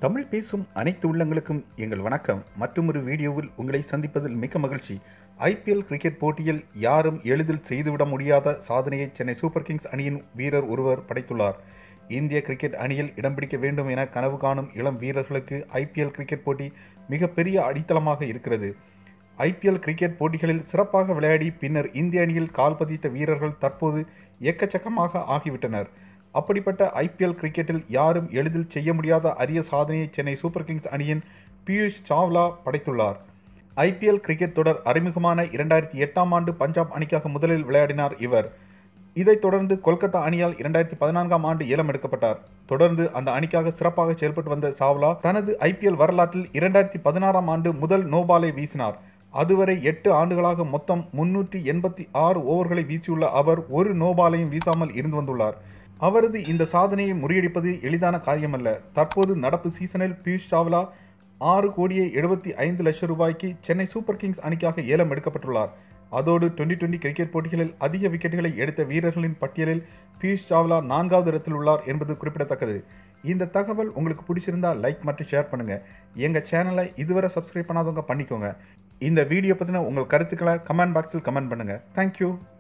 தமிழ் பேசும் அனைத்து உள்ளங்களுக்கும் எங்கள் வணக்கம் மற்றொரு வீடியோவில் உங்களை சந்திப்பதில் மிக்க மகிழ்ச்சி ஐபிஎல் கிரிக்கெட் போட்டியில் யாரும் எளிதில் செய்துவிட முடியாத சாதனையை சென்னை சூப்பர் கிங்ஸ் அணியின் வீரர் ஒருவர் படைத்துள்ளார் இந்திய கிரிக்கெட் அணியில் இடம் பிடிக்க வேண்டும் என கனவு காணும் இளம் வீரர்களுக்கு ஐபிஎல் கிரிக்கெட் போட்டி மிகப்பெரிய அடித்தளமாக இருக்கிறது ஐபிஎல் கிரிக்கெட் போட்டிகளில் சிறப்பாக விளையாடி பின்னர் இந்திய அணியில் கால் பதித்த வீரர்கள் தற்போது எக்கச்சக்கமாக ஆகிவிட்டனர் அப்படிப்பட்ட ஐபிஎல் கிரிக்கெட்டில் யாரும் எளிதில் செய்ய முடியாத அரிய சாதனையை சென்னை சூப்பர் கிங்ஸ் அணியின் பியூஷ் சாவ்லா படைத்துள்ளார் ஐபிஎல் கிரிக்கெட் தொடர் அறிமுகமான இரண்டாயிரத்தி எட்டாம் ஆண்டு பஞ்சாப் அணிக்காக முதலில் விளையாடினார் இவர் இதைத் தொடர்ந்து கொல்கத்தா அணியால் இரண்டாயிரத்தி பதினான்காம் ஆண்டு ஏலம் எடுக்கப்பட்டார் தொடர்ந்து அந்த அணிக்காக சிறப்பாக செயல்பட்டு வந்த சாவ்லா தனது ஐபிஎல் வரலாற்றில் இரண்டாயிரத்தி பதினாறாம் ஆண்டு முதல் நோபாலை வீசினார் அதுவரை எட்டு ஆண்டுகளாக மொத்தம் முன்னூற்றி எண்பத்தி ஆறு ஓவர்களை வீசியுள்ள அவர் ஒரு நோபாலையும் வீசாமல் இருந்து வந்துள்ளார் அவரது இந்த சாதனையை முறியடிப்பது எளிதான காரியமல்ல தற்போது நடப்பு சீசனில் பியூஷ் சாவ்லா ஆறு கோடியே எழுபத்தி ஐந்து லட்சம் ரூபாய்க்கு சென்னை சூப்பர் கிங்ஸ் அணிக்காக ஏலம் எடுக்கப்பட்டுள்ளார் அதோடு டுவெண்டி டுவெண்டி கிரிக்கெட் போட்டிகளில் அதிக விக்கெட்டுகளை எடுத்த வீரர்களின் பட்டியலில் பியூஷ் சாவ்லா நான்காவது இடத்தில் உள்ளார் என்பது குறிப்பிடத்தக்கது இந்த தகவல் உங்களுக்கு பிடிச்சிருந்தா லைக் மற்றும் ஷேர் பண்ணுங்க எங்க சேனலை இதுவரை சப்ஸ்கிரைப் பண்ணாதவங்க பண்ணிக்கோங்க இந்த வீடியோ பற்றின உங்கள் கருத்துக்களை கமெண்ட் பாக்ஸில் கமெண்ட் பண்ணுங்க தேங்க்யூ